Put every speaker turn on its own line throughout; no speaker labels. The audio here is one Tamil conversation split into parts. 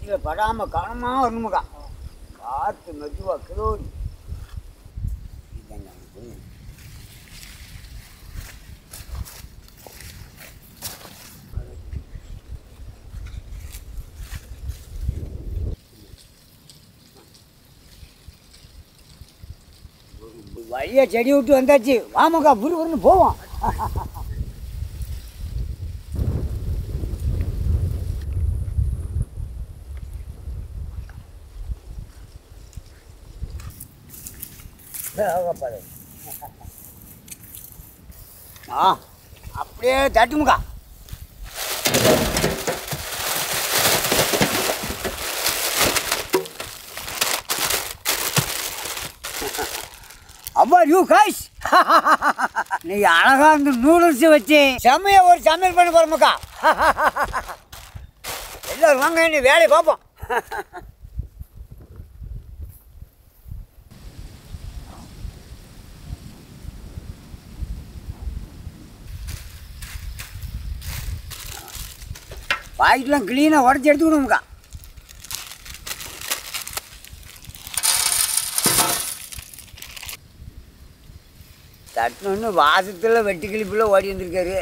நெத்தியில் படாமல் கவனமாக வரணுமுக்கா பார்த்து மெதுவாக கிலோடி இதாங்க புரியுது. வழியாக செடி விட்டு வந்தாச்சு வாமக்கா புருன்னு போவோம் தேவைப்படு. ஆ அப்படியே தட்டுமுக்கா அப்பா யூ காய்ஸ் நீ அழகா இந்த நூடுல்ஸ் வச்சு செம்மையா ஒரு சமையல் பண்ண போறோமுக்கா எல்லாரும் வாங்க நீ வேலையை பார்ப்போம் பாக்கெட்லாம் க்ளீனாக உடச்சி எடுத்துக்கணுமுக்கா தட்டணுன்னு வாசத்தில் வெட்டி கிளிப்பில் ஓடி வந்திருக்காரு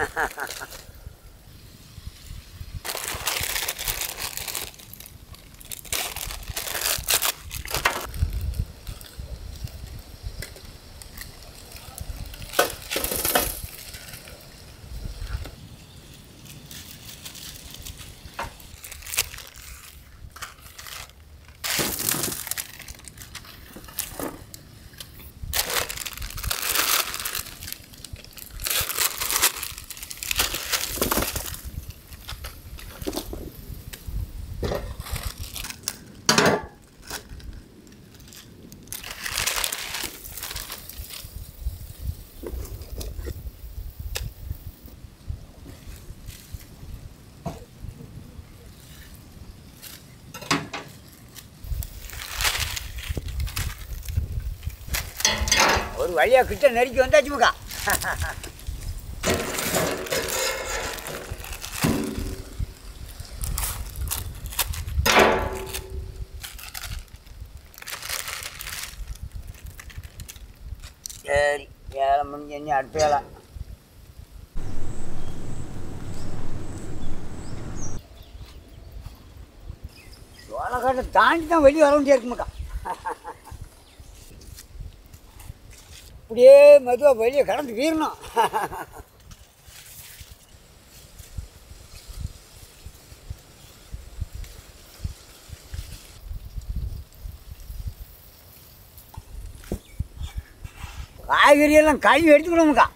ஒரு வழியாக கிட்ட நெருக்கி வந்தாச்சுமுக்கா சரி ஏழை முடிஞ்சு என்ன அடுத்த வேலை சோளக்காட்டை தாண்டி தான் வெளியே வர வேண்டிய இருக்குமாக்கா அப்படியே மெதுவாக வெளியே கடந்து வீரணும் காய்கறி எல்லாம் கழுவி எடுத்துக்கணுமுக்கா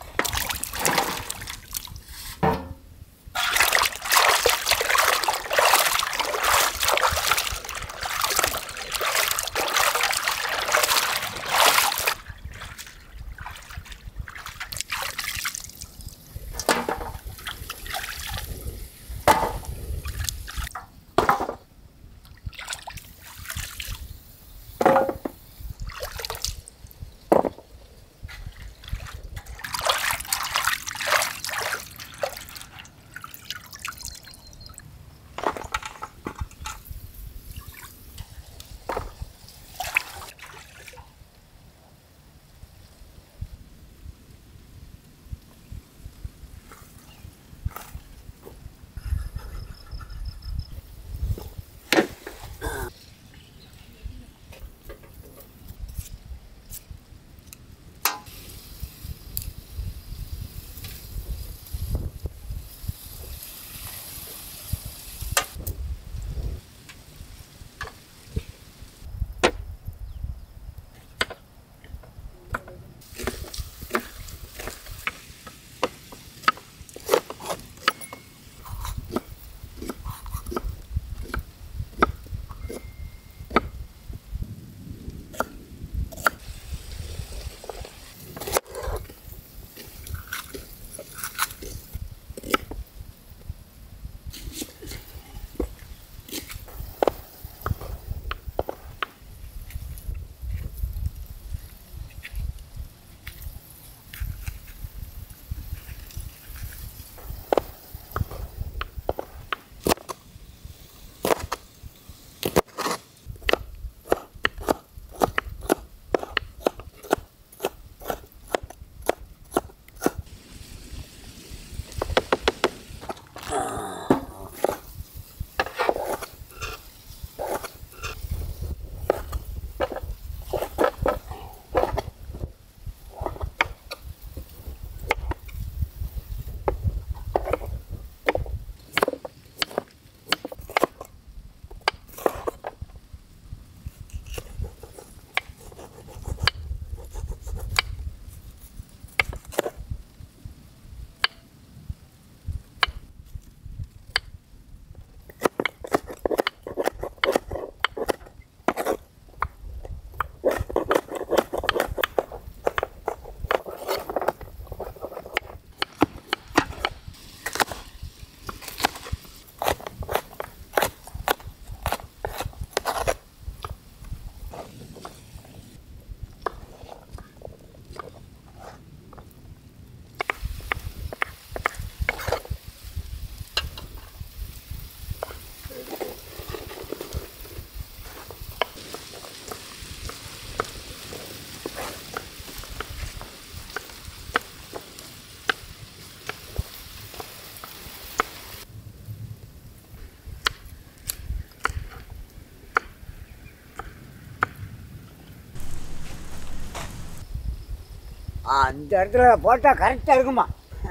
அந்த இடத்துல போட்டால் கரெக்டாக இருக்குமா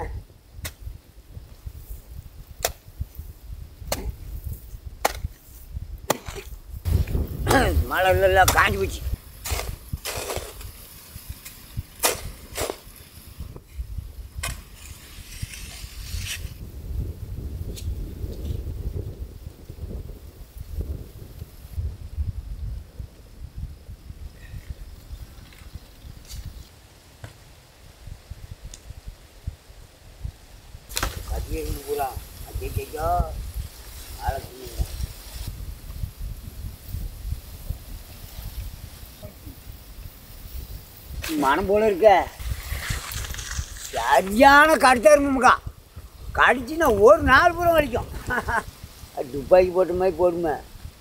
மழை இல்லை காஞ்சி போச்சு கத்தியை பூரா அச்சோ ஆளை சொன்னீங்க மனம் போல இருக்க சரியான கடுத்தா இருமுக்கா கடிச்சுன்னா ஒரு நாள் பூரா வலிக்கும் துப்பாக்கி போட்ட மாதிரி போடுமே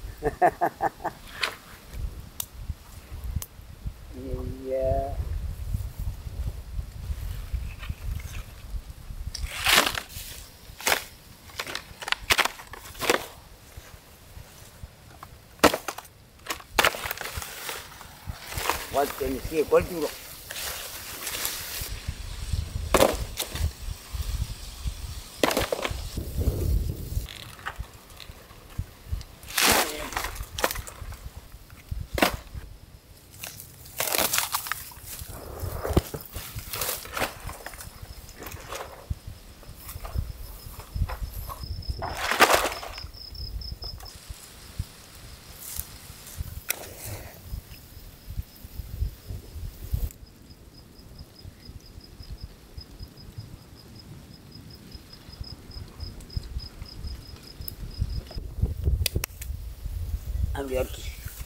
ஐயா. பத்து நிமிஷம் கொளுத்தி விடும் அப்படி இறக்கி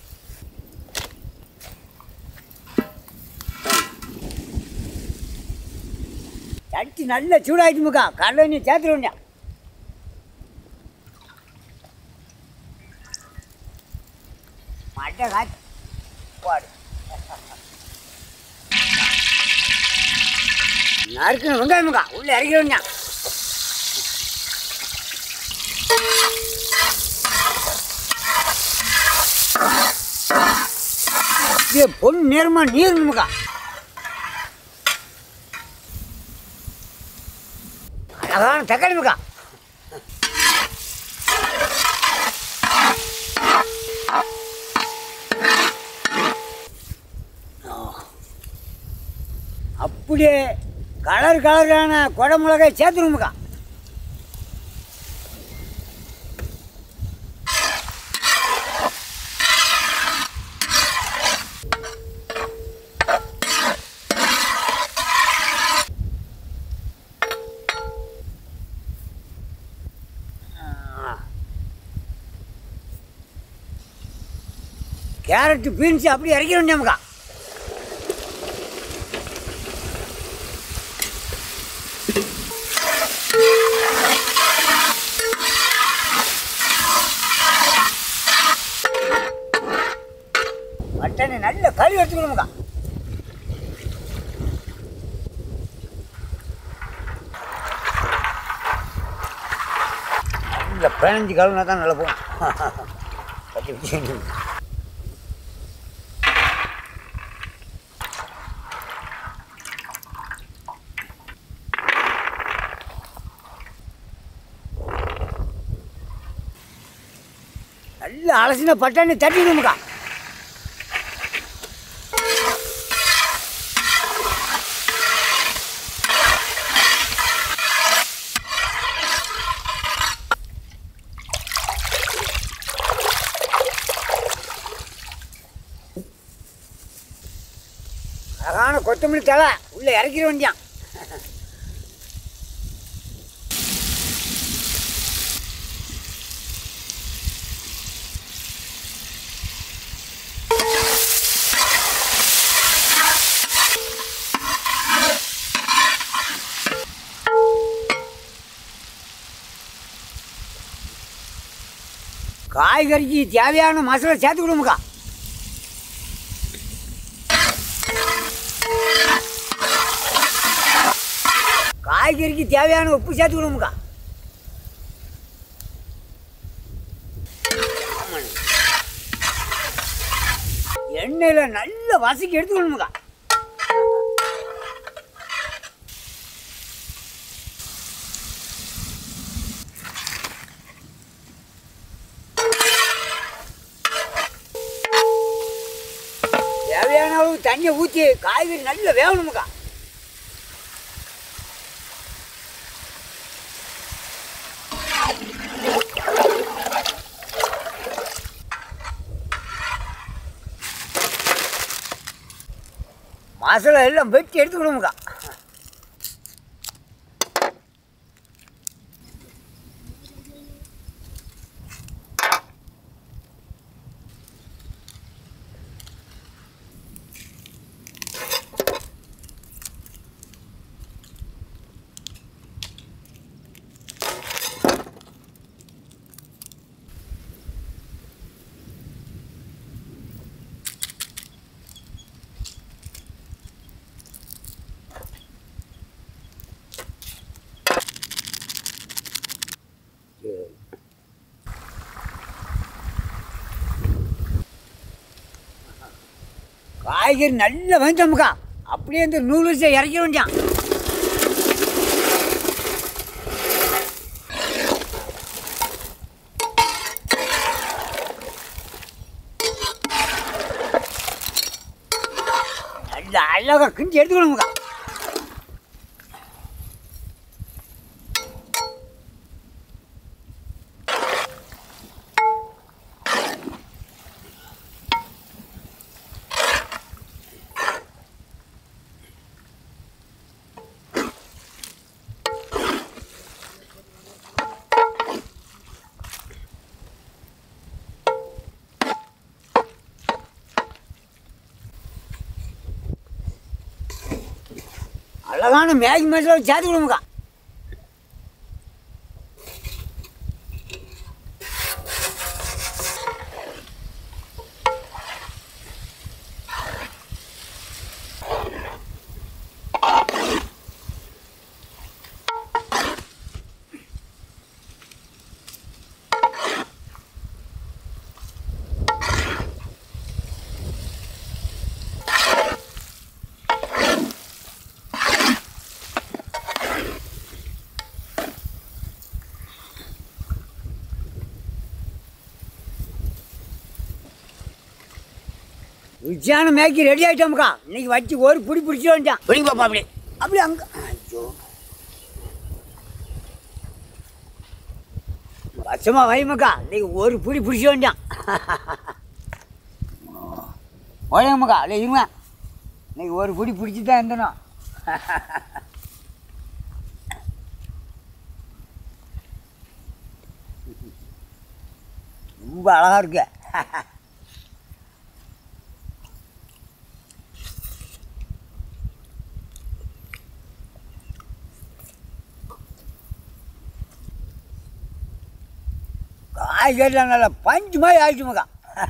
சட்டி நல்ல சூடாயிட்டு முக்கா கடலை நீ சேர்த்துருவா மட்டை காய்ச்சி போடு நறுக்கணும் வெங்காயம் முக்கா உள்ள இறக்கிடுவா இது பொன் நேரமா நீர் நமக்கா அழகான தக்காளி மக்கா அப்படியே கலர் கலரான கொடை மிளகாய் சேர்த்துருமுக்கா கேரட்டு பீன்ஸ் அப்படி இறக்கி வேண்டியமுக்கா மட்டனை நல்ல கழுவி எடுத்துக்கணுமுக்கா நல்ல பதினஞ்சு கழுவுனா தான் நல்லா போகும் பச்சை பச்சை நல்ல அலசின பட்டாணி தட்டிடுமுக்கா அழகான கொத்தமல்லி தலை உள்ள இறக்கிற வேண்டியான் காய்கறிக்கு தேவையான மசாலா சேர்த்து கொடுமுக்கா காய்கறிக்கு தேவையான உப்பு சேர்த்து கொடுமுக்கா எண்ணெயில் நல்ல வசக்கி எடுத்துக்கணுமுக்கா தேவையான அளவு தண்ணியை ஊற்றி காய்கறி நல்லா வேகணுமுக்கா மசாலா எல்லாம் வெட்டி எடுத்துக்கணுமுக்கா காய்கறி நல்லா வெந்தமுக்கா அப்படியே இந்த நூறு வச்சு இறக்கிட வேண்டியான் நல்ல அழகா கிண்டி எடுத்துக்கணுமுக்கா அழகான மேகி மசாலா சேர்த்து கொடுமுக்கா ருச்சியான மேக்கி ரெடி ஆகிட்டோமுக்கா இன்னைக்கு வச்சு ஒரு பிடி பிடிச்சி வந்துட்டான் பிடிங்க பாப்பா அப்படி அப்படி அங்கே ஐயோ வச்சமா வைமக்கா இன்னைக்கு ஒரு பிடி பிடிச்சி வந்துட்டான் ஓயங்கம்மாக்கா இல்லை இருங்க இன்னைக்கு ஒரு பிடி பிடிச்சி தான் இருந்தணும் ரொம்ப அழகா இருக்கு காய்கறிலாம் நல்லா பஞ்சு மாதிரி ஆயிடுச்சுமாக்கா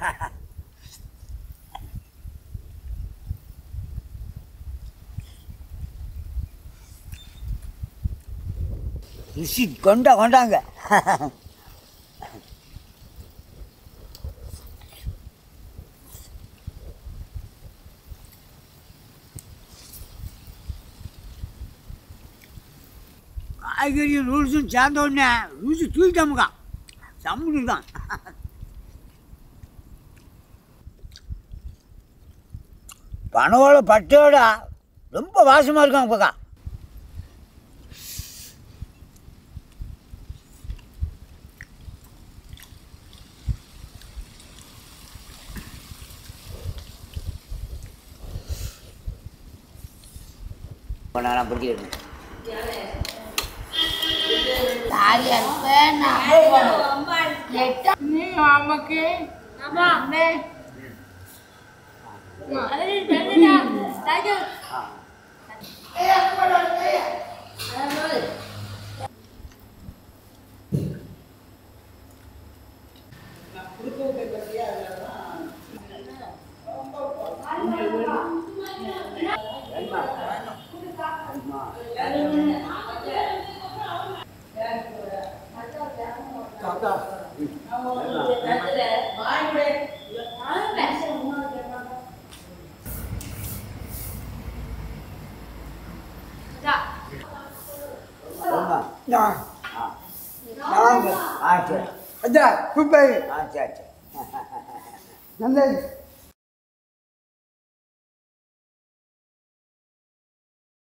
ருசி கொண்டா கொண்டாங்க காய்கறி ரூல்ஸும் சேர்ந்த உடனே ருசி தூக்கிட்டாமுக்கா சம்முன்னு தான் பனவோட பட்டையோட ரொம்ப வாசமாக இருக்கும் அப்பக்கா நான் பிடிச்சிருக்கேன்
நீ அம்மாக்கு அண்ணே
நான் நாங்கள் ஆ சரி
அஜா குப்பை
ஆ சரி சரி
நல்லது